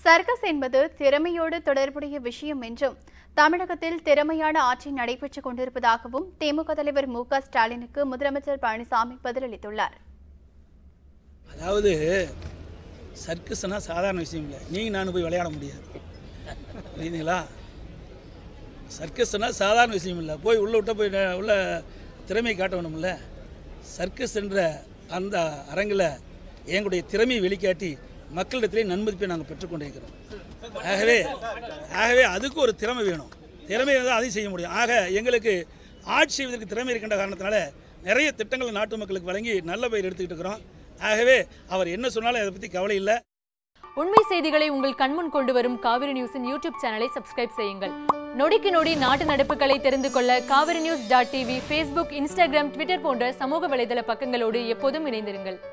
circus என்பது திறமையோடு தொடர்புடைய விஷயம் என்றும் தமிழகத்தில் திறமையான ஆட்சி நடைபெற்றுக் கொண்டிருப்பதாகவும் திமுக தலைவர் மு க ஸ்டாலினுக்கு முதலமைச்சர் பழனிசாமி பதிலளித்துள்ளார் அதாவது சர்க்கஸ்னா சாதாரண விஷயம் இல்லை நீங்கள் நானும் போய் விளையாட முடியாது புரியுதுங்களா சர்க்கஸ்னா சாதாரண விஷயம் இல்லை போய் உள்ள விட்ட போய் ந- உள்ள திறமையை காட்ட வேணும்ல சர்க்கஸ் என்ற அந்த அரங்கில் எங்களுடைய திறமையை வெளிக்காட்டி மக்களிடத்திலே நன்மதிப்பை நாங்கள் பெற்றுக்கொண்டிருக்கிறோம் ஆகவே ஆகவே அதுக்கு ஒரு திறமை வேணும் திறமை இருந்தால் அதையும் செய்ய முடியும் ஆக எங்களுக்கு ஆட்சி செய்வதற்கு திறமை இருக்கின்ற காரணத்தினால நிறைய திட்டங்களை நாட்டு மக்களுக்கு வழங்கி நல்ல பெயர் எடுத்துக்கிட்டு இருக்கிறோம் ஆகவே அவர் என்ன சொன்னாலும் அதை பற்றி கவலை இல்லை உண்மை செய்திகளை உங்கள் கண்முன் கொண்டு வரும் காவிரி நியூஸின் யூடியூப் சேனலை சப்ஸ்கிரைப் செய்யுங்கள் நொடிக்கு நொடி நாட்டு நடப்புகளை தெரிந்து கொள்ள Kaveri news dot TV Facebook Instagram Twitter போன்ற சமூக வலைதள பக்கங்களோடு எப்போதும் இணைந்திருங்கள்